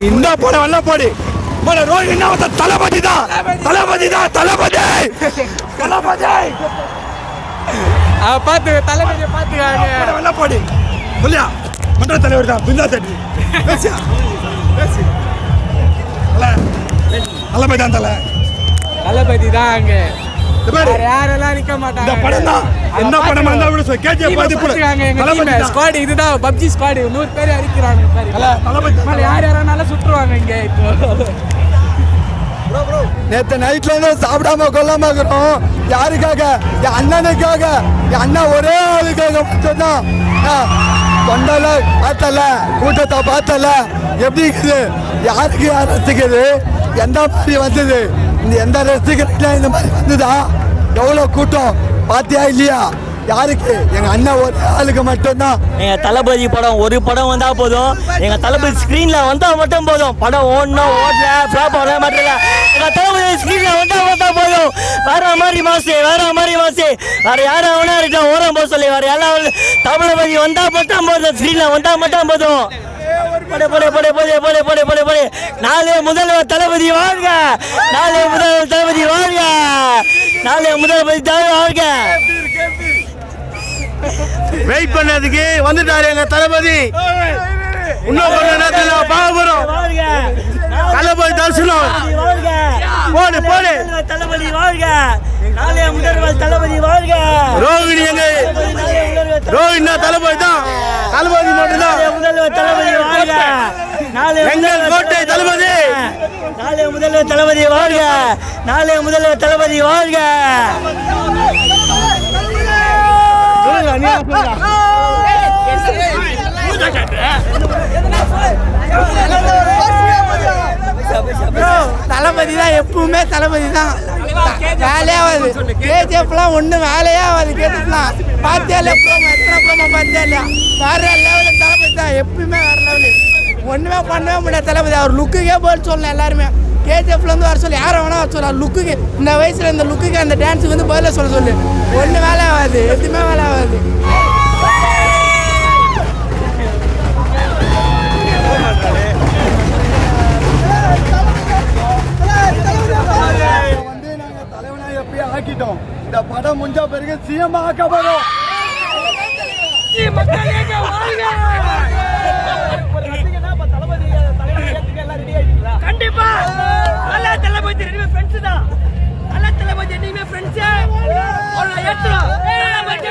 இந்த போட வெள்ள போடு போட ரோஹித் என்ன வந்த தளபதி தான் தளபதி தான் தளபதி தளபதி பார்த்து தலைமையை பார்த்துக்காங்க போட வெள்ள போடு சொல்லியா மன்ற தலைவர் தான் பிந்தா தட்டி பேசியா பேசி தல தளபதி தான் தல தளபதி தான் அங்க இந்த பாரு வேற யாரெல்லாம் நிக்க இந்த மாட்டாங்க படம் தான் என்ன படம் இருந்தா விட சொல்லு கேஜிஎஃப் பார்த்து போடு பார்த்துக்காங்க எங்க தளபதி டீம் தான் ஸ்குவாட் இதுதான் பப்ஜி ஸ்குவாட் நூறு பேர் அடிக்கிறாங்க பாரு தல, தளபதி தான். மேல யார் யாரானாலும் சுற்றுவாங்க இங்க இப்போ நேத்து நைட்ல இருந்து சாப்பிடாம கொல்லாம இருக்கிறோம் யாருக்காக என் அண்ணனுக்காக என் அண்ணன் ஒரே ஆளுக்காக மட்டும்தான் ஆ, தொண்டல பார்த்தல கூட்டத்தை பார்த்தல எப்படி இருக்குது யாருக்கு யார் ரசிக்குது எந்த மாதிரி வந்தது இந்த எந்த ரசிகர்கள் இந்த மாதிரி வந்ததா எவ்வளோ கூட்டம் பாத்தியா இல்லையா யாருக்கு எங்க அண்ணன் ஒரே ஆளுக்கு மட்டும்தான் எங்க தளபதி படம் ஒரு படம் வந்தா போதும் எங்க தளபதி ஸ்கிரீன்ல வந்தா மட்டும் போதும் படம் ஓடணும் ஓடல ஃபிளாப் ஆகல மாட்டல எங்க தளபதி ஸ்கிரீன்ல வந்தா வந்தா போதும் வேற மாதிரி மாசு வேற மாதிரி மாசு வேற யாரும் அவனா இருக்கட்டும் ஓரம் போக சொல்லி வேற யாரும் தளபதி வந்தா மட்டும் போதும் ஸ்கிரீன்ல வந்தா மட்டும் போதும் போடு போடு போடு போடு போடு போடு போடு போடு நாளை முதல்வர் தளபதி வாழ்க நாளை முதல்வர் தளபதி வாழ்க நாளை முதல்வர் தளபதி வாழ்க வெயிட் பண்ணதுக்கு வந்துட்டாரு எங்க தளபதி இன்னும் கொஞ்ச நேரத்தில் பார்க்க போறோம் வாழ்க தளபதி தரிசனம் வாழ்க போடு, போடு. முதல்வர் தளபதி வாழ்க நாளைய முதல்வர் தளபதி வாழ்க ரோகிணி எங்க நாளைய முதல்வர் தளபதி ரோஹினா தளபதி தான் தளபதி மட்டும்தான் நாளைய முதல்வர் தளபதி வாழ்க நாளைய எங்கள் முதல்வர் கோட்டை தளபதி. நாளைய முதல்வர் தளபதி வாழ்க நாளைய முதல்வர் தளபதி வாழ்க தளபதி தான் எப்பவுமே தளபதி தான் வேலையாகாது கேஜிஎஃப்லாம் ஒன்றும் வேலையாகாது கேட்டுக்கலாம் பார்த்தியா இல்லையா ப்ரோமோ எத்தனை ப்ரோமோ பார்த்தியா இல்லையா வேற லெவலில் தளபதி தான் எப்பயுமே வேற லெவலு ஒன்றுமே பண்ணவே முடியாது தளபதி அவர் லுக்குக்கே போல் சொல்லலாம் எல்லாருமே கேஜிஎஃப்லேருந்து வர சொல்லி யாரை வேணா வர சொல்லலாம் லுக்குக்கு இந்த வயசில் இந்த லுக்குக்கு அந்த டான்ஸுக்கு வந்து பதில சொல்ல சொல்லு ஒன்றும் வேலை ஆகாது எதுவுமே வேலை ஆகாது வந்து நாங்க தலைவனா எப்பயும் ஆக்கிட்டோம் இந்த படம் முடிஞ்ச பிறகு சிஎம் ஆக்க போறோம் கண்டிப்பா நல்ல தளபதி ரெண்டுமே ஃப்ரெண்ட்ஸ் தான் நல்ல தளபதி ரெண்டுமே ஃப்ரெண்ட்ஸ் அவளை ஏத்துறோம் தளபதி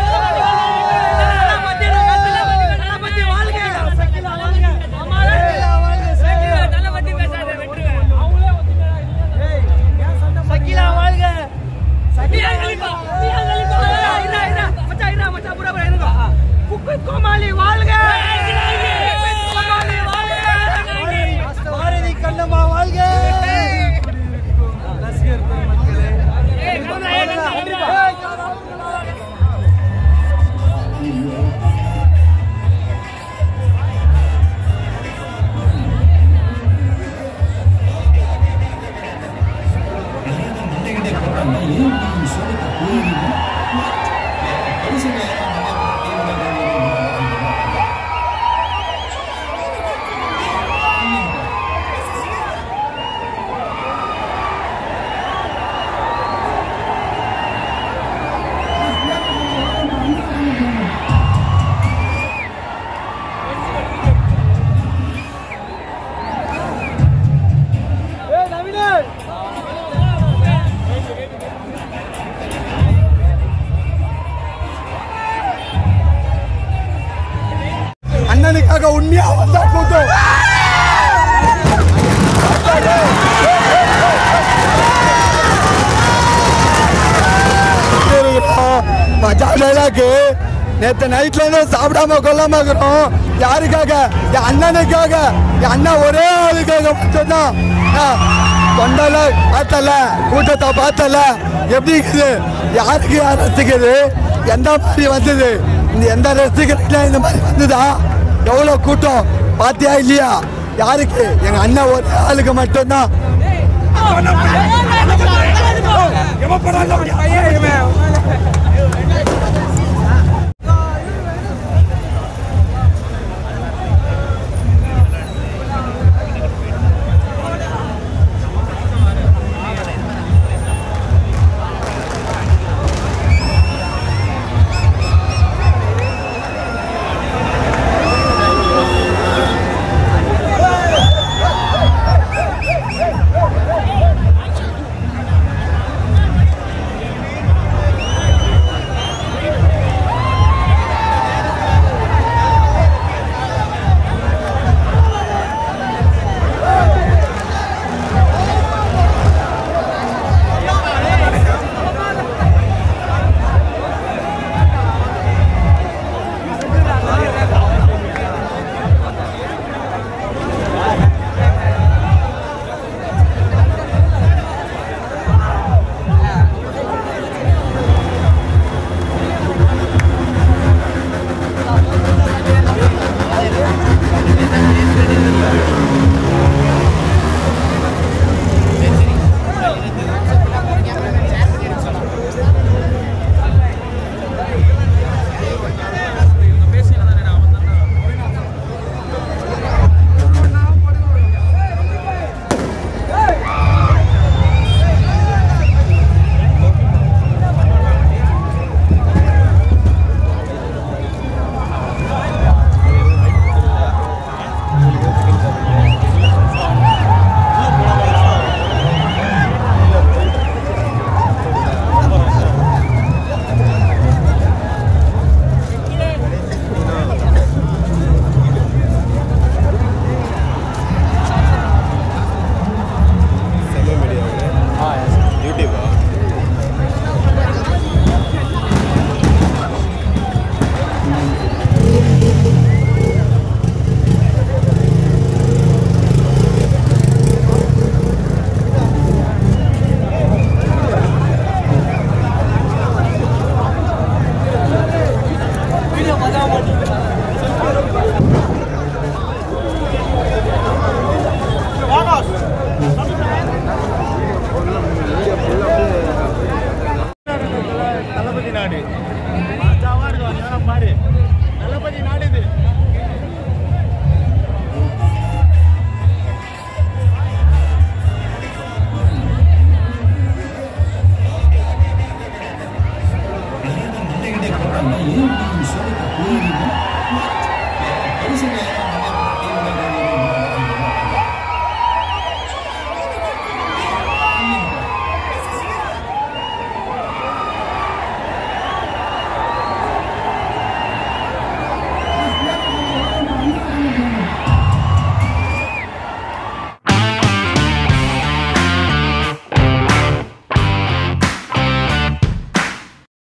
தளபதி தளபதி வாழ்க அம்மாவே தளபதி பேசாத வெட்டுவேன் சக்கிலா வாழ்க சக்கிலா கலிப்பா சக்கிலா கலிப்பா இரு இரு மச்சான் இரு மச்சான் புறா புறா இருங்க குக்கு கோமாளி வாழ்க கோமாளி வாழ்க பாரதி கண்ணம்மா வாழ்க அண்ணனுக்காக உண்மையா வந்தா கூட்டம் மஜா டைலாக்கு நேத்து நைட்ல இருந்து சாப்பிடாம கொல்லாம இருக்கிறோம் யாருக்காக என் அண்ணனுக்காக என் அண்ணன் ஒரே ஆளுக்காக மட்டும்தான் ஆ, தொண்டல பார்த்தல கூட்டத்தை பார்த்தல எப்படி இருக்குது யாருக்கு யார் ரசிக்குது எந்த மாதிரி வந்தது இந்த எந்த ரசிகர்கள் இந்த மாதிரி வந்ததா எவ்வளோ கூட்டம் பாத்தியா இல்லையா யாருக்கு எங்க அண்ணன் ஒரே ஆளுக்கு மட்டும்தான் எவன் படம் இல்ல,